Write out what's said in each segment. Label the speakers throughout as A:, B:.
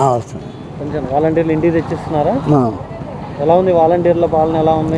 A: ఆ, వస్తుంది
B: పెన్షన్ వాలంటీర్లు ఇంటికి తెచ్చిస్తున్నారా
A: ఆ.
B: ఎలా ఉంది వాలంటీర్ల పాలన ఎలా ఉంది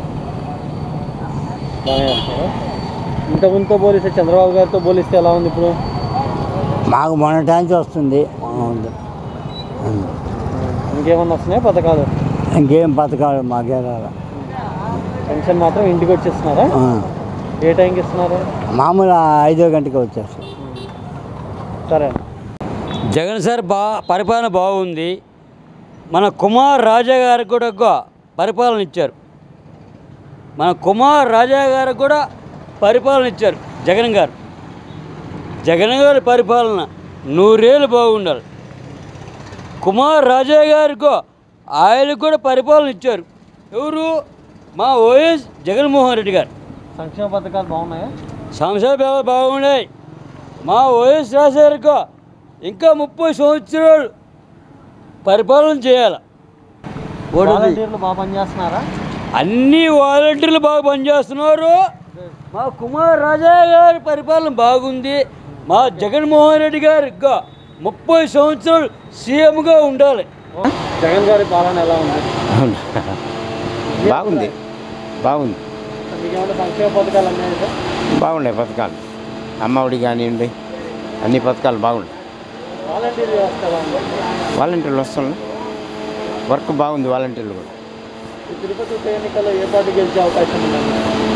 B: బాగానే చేస్తున్నారా ఇంతకుముందుతో పోలిస్తే చంద్రబాబు గారితో పోలిస్తే ఎలా ఉంది ఇప్పుడు
A: మాకు మొన్న టైంకి వస్తుంది ఆ, ఉంది. ఉం.
B: ఇంకేమన్నా వస్తున్నాయి పథకాలు
A: ఇంకేం పథకాలు మాకే రాలే.
B: పెన్షన్ మాత్రం ఇంటికి వచ్చేస్తున్నారా
A: ఆ
B: ఏ టైంకి ఇస్తున్నారు
A: మామూలు ఐదో గంటకి వచ్చేస్తాం
B: సరే
C: జగన్ సార్ బా పరిపాలన బాగుంది మన కుమార్ రాజా గారికి కూడా ఒక పరిపాలన ఇచ్చారు మన కుమార్ రాజా గారికి కూడా పరిపాలన ఇచ్చారు జగన్ గారు జగన్ గారి పరిపాలన నూరేళ్ళు బాగుండాలి కుమార్ రాజా గారికో ఆయనకు కూడా పరిపాలన ఇచ్చారు ఎవరు మా ఓఎస్ జగన్మోహన్ రెడ్డి గారు
B: సంక్షేమ పథకాలు బాగున్నాయా
C: సంక్షేమ బాగున్నాయి మా వైఎస్ రాజశేఖర్కు ఇంకా ముప్పై సంవత్సరాలు పరిపాలన చేయాలి ఓటు
B: వాలంటీర్లు బాగా పనిచేస్తున్నారా
C: అన్ని వాలంటీర్లు బాగా పనిచేస్తున్నారు మా కుమార్ రాజా గారి పరిపాలన బాగుంది మా జగన్మోహన్ రెడ్డి గారు ఇంకా ముప్పై సంవత్సరాలు సీఎంగా ఉండాలి
B: జగన్ గారి పాలన ఎలా ఉంది
D: బాగుంది బాగుంది
B: మీకేమైనా సంక్షేమ పథకాలు అన్నాయి సార్
D: బాగున్నాయి పథకాలు అమ్మఒడి కానివ్వండి అన్ని పథకాలు బాగున్నాయి
B: వాలంటీర్ వ్యవస్థ ఎలా ఉంది
D: వాలంటీర్లు వస్తున్నాయి వర్క్ బాగుంది వాలంటీర్లు కూడా
B: ఈ తిరుపతి ఉప ఎన్నికల్లో ఏ పార్టీ గెలిచే అవకాశం ఉందండి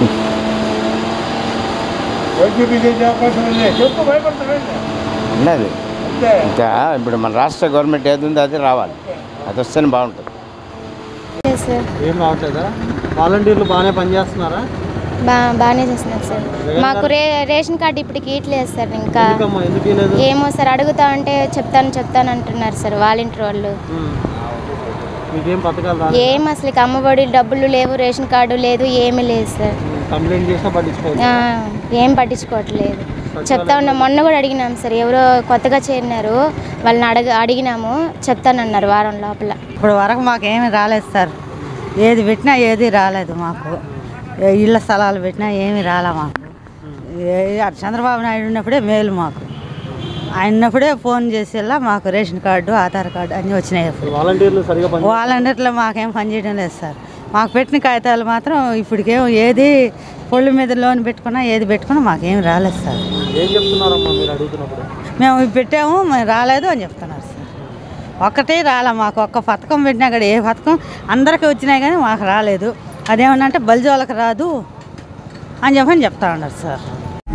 D: ఉన్నది ఇంకా ఇప్పుడు మన రాష్ట్ర గవర్నమెంట్ ఏది ఉందో అది రావాలి అది వస్తేనే బాగుంటుంది
E: సార్
B: ఏం రావట్లేదా వాలంటీర్లు బాగానే పనిచేస్తున్నారా
E: బా బాగానే చేస్తున్నారు సార్ మాకు రే రేషన్ కార్డు ఇప్పటికి ఇట్లేదు సార్ ఇంకా
B: ఎందుకమ్మా ఎందుకు లేదు
E: ఏమో సార్ అడుగుతా అంటే చెప్తాను చెప్తాను అంటున్నారు సార్ వాలంటీర్ వాళ్ళు
B: మీకేం పథకాలు రాలేదు
E: ఏం అసలు ఇక అమ్మఒడి డబ్బులు లేవు రేషన్ కార్డు లేదు ఏమీ లేదు సార్
B: కంప్లైంట్ చేసినా పట్టించుకోవచ్చు
E: ఆ, ఏం పట్టించుకోవట్లేదు చెప్తా ఉన్నాం మొన్న కూడా అడిగినాం సార్ ఎవరో కొత్తగా చేరినారు వాళ్ళని అడగ అడిగినాము చెప్తానన్నారు వారం లోపల
F: ఇప్పుడు వరకు మాకేమీ రాలేదు సార్ ఏది పెట్టినా ఏది రాలేదు మాకు ఏ ఇళ్ళ స్థలాలు పెట్టినా ఏమీ రాలే మాకు ఏ- అటు చంద్రబాబు నాయుడు ఉన్నప్పుడే మేలు మాకు ఆయన ఉన్నప్పుడే ఫోన్ చేసేలా మాకు రేషన్ కార్డు ఆధార్ కార్డు అన్నీ వచ్చినాయి అప్పుడు
B: వాలంటీర్లు సరిగా పని
F: వాళ్ళందరిలో మాకేం పనిచేయడం లేదు సార్ మాకు పెట్టిన కాగితాలు మాత్రం ఇప్పటికేం ఏది పొళ్ళు మీద లోన్ పెట్టుకున్నా ఏది పెట్టుకున్నా మాకేం రాలేదు సార్
B: ఏం చెప్తున్నారమ్మా మీరు అడుగుతున్నప్పుడు
F: మేము ఇవి పెట్టాము మరి రాలేదు అని చెప్తున్నారు సార్ ఒక్కటే రాలే మాకు ఒక్క పథకం పెట్టినా కూడా ఏ పథకం అందరికీ వచ్చినాయి కానీ మాకు రాలేదు అదేమన్నా అంటే బలిజోళ్ళకి రాదు అని చెప్పని చెప్తా ఉన్నారు సార్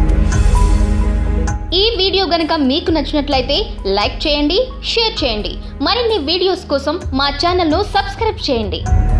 G: ఈ వీడియో గనుక మీకు నచ్చినట్లయితే లైక్ చేయండి షేర్ చేయండి మరిన్ని వీడియోస్ కోసం మా ఛానల్ను సబ్స్క్రైబ్ చేయండి